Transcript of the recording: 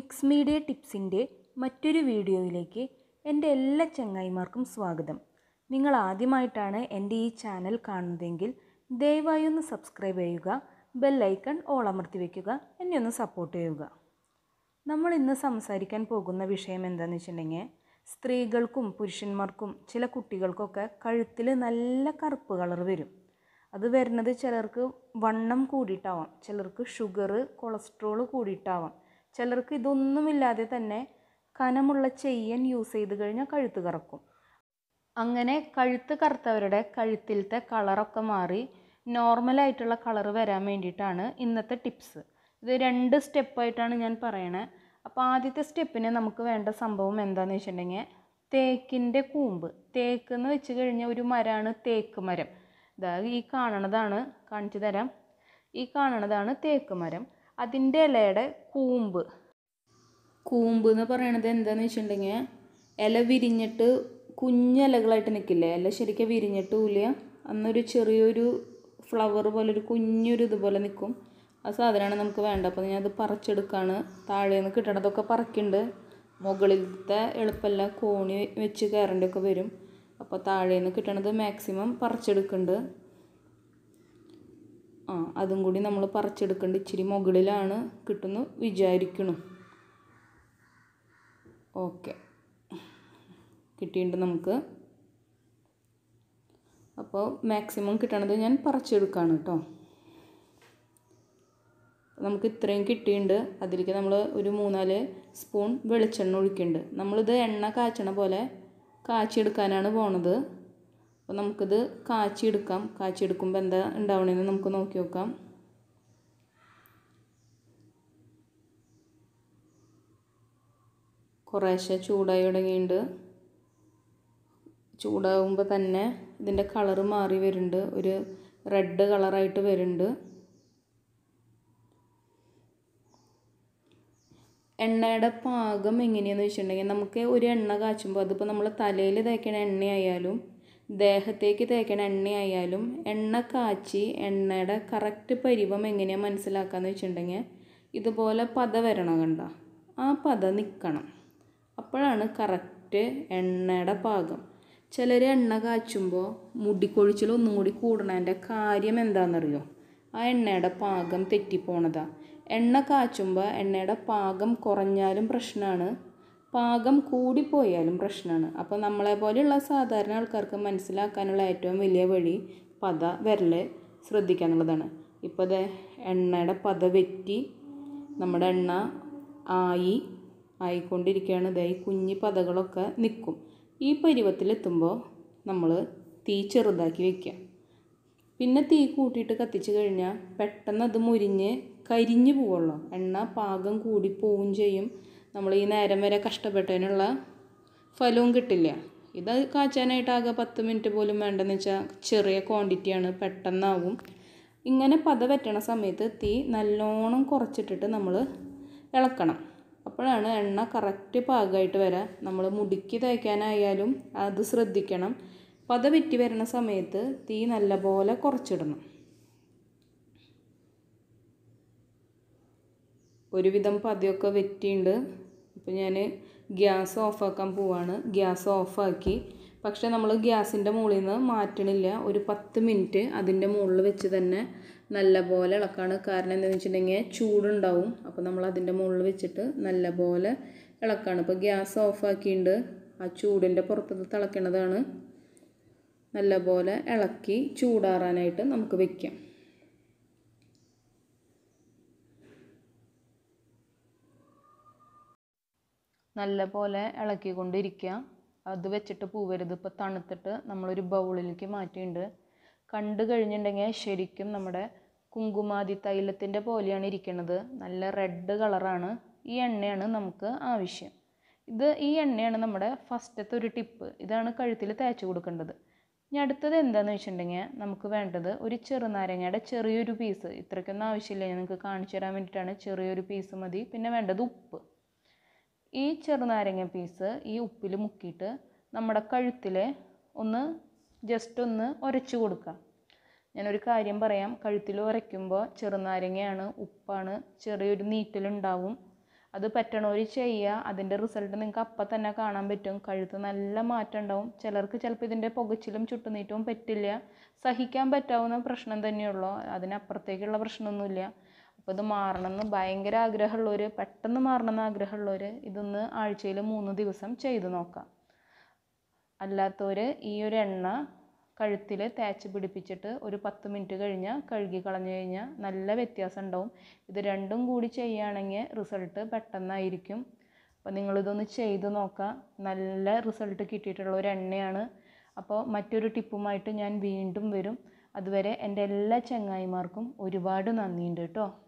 mix media ടിപ്സിൻ്റെ മറ്റൊരു വീഡിയോയിലേക്ക് എൻ്റെ എല്ലാ ചങ്ങായിമാർക്കും സ്വാഗതം നിങ്ങൾ ആദ്യമായിട്ടാണ് എൻ്റെ ഈ ചാനൽ കാണുന്നതെങ്കിൽ ദയവായി ഒന്ന് സബ്സ്ക്രൈബ് ചെയ്യുക ബെല്ലൈക്കൺ ഓൾ അമർത്തി വയ്ക്കുക എന്നെ ഒന്ന് സപ്പോർട്ട് ചെയ്യുക നമ്മൾ ഇന്ന് സംസാരിക്കാൻ പോകുന്ന വിഷയം എന്താണെന്ന് വെച്ചിട്ടുണ്ടെങ്കിൽ സ്ത്രീകൾക്കും പുരുഷന്മാർക്കും ചില കുട്ടികൾക്കൊക്കെ കഴുത്തിൽ നല്ല കറുപ്പ് കളർ വരും അത് വരുന്നത് ചിലർക്ക് വണ്ണം കൂടിയിട്ടാവാം ചിലർക്ക് ഷുഗർ കൊളസ്ട്രോൾ കൂടിയിട്ടാവാം ചിലർക്ക് ഇതൊന്നുമില്ലാതെ തന്നെ കനമുള്ള ചെയ്യൻ യൂസ് ചെയ്ത് കഴിഞ്ഞാൽ കഴുത്ത് കറക്കും അങ്ങനെ കഴുത്ത് കറുത്തവരുടെ കഴുത്തിലത്തെ കളറൊക്കെ മാറി നോർമലായിട്ടുള്ള കളർ വരാൻ വേണ്ടിയിട്ടാണ് ഇന്നത്തെ ടിപ്സ് ഇത് രണ്ട് സ്റ്റെപ്പായിട്ടാണ് ഞാൻ പറയണേ അപ്പോൾ ആദ്യത്തെ സ്റ്റെപ്പിന് നമുക്ക് വേണ്ട സംഭവം എന്താണെന്ന് വെച്ചിട്ടുണ്ടെങ്കിൽ തേക്കിൻ്റെ കൂമ്പ് തേക്ക് എന്ന് വെച്ച് കഴിഞ്ഞാൽ ഒരു മരമാണ് തേക്ക് മരം ഇതാ ഈ കാണണതാണ് കാണിച്ചു തരാം ഈ കാണണതാണ് തേക്ക് മരം അതിൻ്റെ ഇലയുടെ കൂമ്പ് കൂമ്പ് എന്ന് പറയണത് എന്താണെന്ന് വെച്ചിട്ടുണ്ടെങ്കിൽ ഇല വിരിഞ്ഞിട്ട് കുഞ്ഞിലകളായിട്ട് നിൽക്കില്ലേ ഇല ശരിക്കും വിരിഞ്ഞിട്ട് ഇല്ല അന്നൊരു ചെറിയൊരു ഫ്ലവർ പോലെ ഒരു കുഞ്ഞൊരു ഇതുപോലെ നിൽക്കും ആ സാധനമാണ് നമുക്ക് വേണ്ട അപ്പോൾ ഞാനത് പറിച്ചെടുക്കുകയാണ് താഴെ നിന്ന് കിട്ടണതൊക്കെ പറിക്കുന്നുണ്ട് മുകളിലത്തെ എളുപ്പമല്ല കോണി വെച്ച് കയറേണ്ടതൊക്കെ വരും അപ്പോൾ താഴെ നിന്ന് കിട്ടണത് മാക്സിമം പറിച്ചെടുക്കുന്നുണ്ട് ആ അതും കൂടി നമ്മൾ പറിച്ചെടുക്കേണ്ട ഇച്ചിരി മുകളിലാണ് കിട്ടുന്നു വിചാരിക്കണം ഓക്കെ കിട്ടിയിട്ടുണ്ട് നമുക്ക് അപ്പോൾ മാക്സിമം കിട്ടണത് ഞാൻ പറിച്ചെടുക്കുകയാണ് കേട്ടോ നമുക്ക് ഇത്രയും കിട്ടിയിട്ടുണ്ട് അതിലേക്ക് നമ്മൾ ഒരു മൂന്നാല് സ്പൂൺ വെളിച്ചെണ്ണ ഒഴിക്കുന്നുണ്ട് നമ്മളിത് എണ്ണ കാച്ചണ പോലെ കാച്ചിയെടുക്കാനാണ് പോണത് അപ്പോൾ നമുക്കിത് കാച്ചിയെടുക്കാം കാച്ചിയെടുക്കുമ്പോൾ എന്താ ഉണ്ടാവണേന്ന് നമുക്ക് നോക്കി നോക്കാം കുറേശ്ശെ ചൂടായി തുടങ്ങിയിട്ടുണ്ട് ചൂടാകുമ്പോൾ തന്നെ ഇതിൻ്റെ കളറ് മാറി വരുന്നുണ്ട് ഒരു റെഡ് കളറായിട്ട് വരുന്നുണ്ട് എണ്ണയുടെ പാകം എങ്ങനെയാണെന്ന് വെച്ചിട്ടുണ്ടെങ്കിൽ നമുക്ക് ഒരു എണ്ണ കാച്ചുമ്പോൾ അതിപ്പോൾ നമ്മൾ തലയിൽ തേക്കണ എണ്ണയായാലും ദേഹത്തേക്ക് തേക്കണ എണ്ണയായാലും എണ്ണ കാച്ചി എണ്ണയുടെ കറക്റ്റ് പരിവം എങ്ങനെയാണ് മനസ്സിലാക്കാന്ന് വെച്ചിട്ടുണ്ടെങ്കിൽ ഇതുപോലെ പത വരണം കണ്ട ആ പത നിൽക്കണം അപ്പോഴാണ് കറക്റ്റ് എണ്ണയുടെ പാകം ചിലർ എണ്ണ കാച്ചുമ്പോൾ മുടിക്കൊഴിച്ചിൽ ഒന്നും കൂടി കൂടണതിൻ്റെ കാര്യം എന്താണെന്നറിയോ ആ എണ്ണയുടെ പാകം തെറ്റിപ്പോണതാ എണ്ണ കാച്ചുമ്പോൾ എണ്ണയുടെ പാകം കുറഞ്ഞാലും പ്രശ്നമാണ് പാകം കൂടിപ്പോയാലും പ്രശ്നമാണ് അപ്പോൾ നമ്മളെ പോലെയുള്ള സാധാരണ ആൾക്കാർക്ക് മനസ്സിലാക്കാനുള്ള ഏറ്റവും വലിയ വഴി പത വിരൽ ശ്രദ്ധിക്കുക എന്നുള്ളതാണ് ഇപ്പോൾ ഇത് എണ്ണയുടെ പത വെറ്റി നമ്മുടെ എണ്ണ ആയി ആയിക്കൊണ്ടിരിക്കുകയാണ് ഇതായി കുഞ്ഞി പതകളൊക്കെ നിൽക്കും ഈ പരുവത്തിലെത്തുമ്പോൾ നമ്മൾ തീ ചെറുതാക്കി വെക്കുക പിന്നെ തീ കൂട്ടിയിട്ട് കത്തിച്ച് കഴിഞ്ഞാൽ പെട്ടെന്ന് അത് മുരിഞ്ഞ് കരിഞ്ഞു പോവുള്ളൂ എണ്ണ പാകം കൂടി പോവും ചെയ്യും നമ്മൾ ഈ നേരം വരെ കഷ്ടപ്പെട്ടതിനുള്ള ഫലവും കിട്ടില്ല ഇത് കാച്ചാനായിട്ട് ആകെ പത്ത് മിനിറ്റ് പോലും വേണ്ടെന്ന് വെച്ചാൽ ചെറിയ ക്വാണ്ടിറ്റിയാണ് പെട്ടെന്നാവും ഇങ്ങനെ പത പറ്റണ സമയത്ത് തീ നല്ലോണം കുറച്ചിട്ടിട്ട് നമ്മൾ ഇളക്കണം അപ്പോഴാണ് എണ്ണ കറക്റ്റ് പാകമായിട്ട് വരാം നമ്മൾ മുടിക്ക് തേക്കാനായാലും അത് ശ്രദ്ധിക്കണം പത വെറ്റി വരുന്ന സമയത്ത് തീ നല്ലപോലെ കുറച്ചിടണം ഒരുവിധം പതയൊക്കെ വെറ്റിയുണ്ട് അപ്പോൾ ഞാൻ ഗ്യാസ് ഓഫാക്കാൻ പോവാണ് ഗ്യാസ് ഓഫാക്കി പക്ഷേ നമ്മൾ ഗ്യാസിൻ്റെ മുകളിൽ നിന്ന് മാറ്റണില്ല ഒരു പത്ത് മിനിറ്റ് അതിൻ്റെ മുകളിൽ വെച്ച് തന്നെ നല്ലപോലെ ഇളക്കാണ് കാരണം എന്താണെന്ന് വെച്ചിട്ടുണ്ടെങ്കിൽ ചൂടുണ്ടാവും അപ്പോൾ നമ്മൾ അതിൻ്റെ മുകളിൽ വെച്ചിട്ട് നല്ലപോലെ ഇളക്കാണ് ഇപ്പോൾ ഗ്യാസ് ഓഫാക്കിയിട്ടുണ്ട് ആ ചൂടിൻ്റെ പുറത്തത് തിളയ്ക്കണതാണ് നല്ലപോലെ ഇളക്കി ചൂടാറാനായിട്ട് നമുക്ക് വെക്കാം നല്ലപോലെ ഇളക്കിക്കൊണ്ടിരിക്കുക അത് വെച്ചിട്ട് പൂവരുത് ഇപ്പോൾ തണുത്തിട്ട് നമ്മളൊരു ബൗളിലേക്ക് മാറ്റിയിട്ടുണ്ട് കണ്ടു കഴിഞ്ഞിട്ടുണ്ടെങ്കിൽ ശരിക്കും നമ്മുടെ കുങ്കുമാതി തൈലത്തിൻ്റെ പോലെയാണ് ഇരിക്കുന്നത് നല്ല റെഡ് കളറാണ് ഈ എണ്ണയാണ് നമുക്ക് ആവശ്യം ഇത് ഈ എണ്ണയാണ് നമ്മുടെ ഫസ്റ്റത്തെ ഒരു ടിപ്പ് ഇതാണ് കഴുത്തിൽ തേച്ച് കൊടുക്കേണ്ടത് ഇനി അടുത്തത് എന്താണെന്ന് വെച്ചിട്ടുണ്ടെങ്കിൽ നമുക്ക് വേണ്ടത് ഒരു ചെറുനാരങ്ങയുടെ ചെറിയൊരു പീസ് ഇത്രയ്ക്കൊന്നും ആവശ്യമില്ല നിങ്ങൾക്ക് കാണിച്ചു തരാൻ വേണ്ടിയിട്ടാണ് ചെറിയൊരു പീസ് മതി പിന്നെ വേണ്ടത് ഉപ്പ് ഈ ചെറുനാരങ്ങ പീസ് ഈ ഉപ്പിൽ മുക്കിയിട്ട് നമ്മുടെ കഴുത്തിൽ ഒന്ന് ജസ്റ്റ് ഒന്ന് ഉരച്ചു കൊടുക്കുക ഞാനൊരു കാര്യം പറയാം കഴുത്തിൽ ഉരയ്ക്കുമ്പോൾ ചെറുനാരങ്ങയാണ് ഉപ്പാണ് ചെറിയൊരു നീറ്റലുണ്ടാവും അത് പറ്റണവർ ചെയ്യുക അതിൻ്റെ റിസൾട്ട് നിങ്ങൾക്ക് അപ്പം തന്നെ കാണാൻ പറ്റും കഴുത്ത് നല്ല മാറ്റം ഉണ്ടാവും ചിലർക്ക് ചിലപ്പോൾ ഇതിൻ്റെ പുകച്ചിലും ചുട്ടുനീറ്റവും പറ്റില്ല സഹിക്കാൻ പറ്റാവുന്ന പ്രശ്നം തന്നെയുള്ളൂ അതിനപ്പുറത്തേക്കുള്ള പ്രശ്നമൊന്നുമില്ല അപ്പോൾ ഇത് മാറണമെന്ന് ഭയങ്കര ആഗ്രഹമുള്ളവർ പെട്ടെന്ന് മാറണമെന്ന് ആഗ്രഹമുള്ളവർ ഇതൊന്ന് ആഴ്ചയിൽ മൂന്ന് ദിവസം ചെയ്ത് നോക്കാം അല്ലാത്തവർ ഈ ഒരു എണ്ണ കഴുത്തിൽ തേച്ച് പിടിപ്പിച്ചിട്ട് ഒരു പത്ത് മിനിറ്റ് കഴിഞ്ഞാൽ കഴുകി കളഞ്ഞു കഴിഞ്ഞാൽ നല്ല വ്യത്യാസം ഉണ്ടാവും ഇത് രണ്ടും കൂടി ചെയ്യുകയാണെങ്കിൽ റിസൾട്ട് പെട്ടെന്നായിരിക്കും അപ്പോൾ നിങ്ങളിതൊന്ന് ചെയ്ത് നോക്കാം നല്ല റിസൾട്ട് കിട്ടിയിട്ടുള്ള ഒരു എണ്ണയാണ് അപ്പോൾ മറ്റൊരു ടിപ്പുമായിട്ട് ഞാൻ വീണ്ടും വരും അതുവരെ എൻ്റെ എല്ലാ ചങ്ങായിമാർക്കും ഒരുപാട് നന്ദിയുണ്ട് കേട്ടോ